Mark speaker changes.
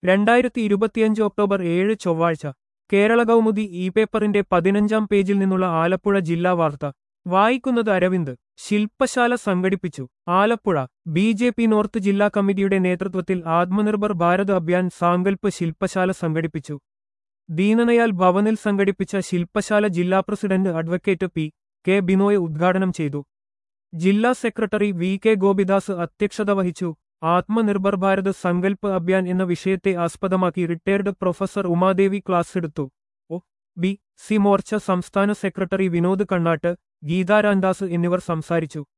Speaker 1: രണ്ടായിരത്തി ഇരുപത്തിയഞ്ച് ഒക്ടോബർ ഏഴ് ചൊവ്വാഴ്ച കേരള കൗമുദി ഇ പേപ്പറിന്റെ പതിനഞ്ചാം പേജിൽ നിന്നുള്ള ആലപ്പുഴ ജില്ലാ വാർത്ത വായിക്കുന്നത് അരവിന്ദ് ശില്പശാല സംഘടിപ്പിച്ചു Alappuzha B J P north ജില്ലാ കമ്മിറ്റിയുടെ നേതൃത്വത്തിൽ ആത്മനിർഭർ ഭാരത് അഭിയാൻ സാങ്കൽപ്പ് ശില്പശാല സംഘടിപ്പിച്ചു ദീനനയാൽ ഭവനിൽ സംഘടിപ്പിച്ച ശില്പശാല ജില്ലാ president advocate P K Binoy ഉദ്ഘാടനം ചെയ്തു ജില്ലാ സെക്രട്ടറി വി കെ ഗോപിദാസ് അധ്യക്ഷത വഹിച്ചു ആത്മനിർഭർ ഭാരത് സങ്കൽപ്പ് അഭിയാൻ എന്ന വിഷയത്തെ ആസ്പദമാക്കി റിട്ടയർഡ് പ്രൊഫസർ ഉമാദേവി ക്ലാസ് എടുത്തു ഒ ബി സി മോർച്ച സംസ്ഥാന സെക്രട്ടറി വിനോദ് കണ്ണാട്ട് ഗീതാ രാംദാസ് എന്നിവർ സംസാരിച്ചു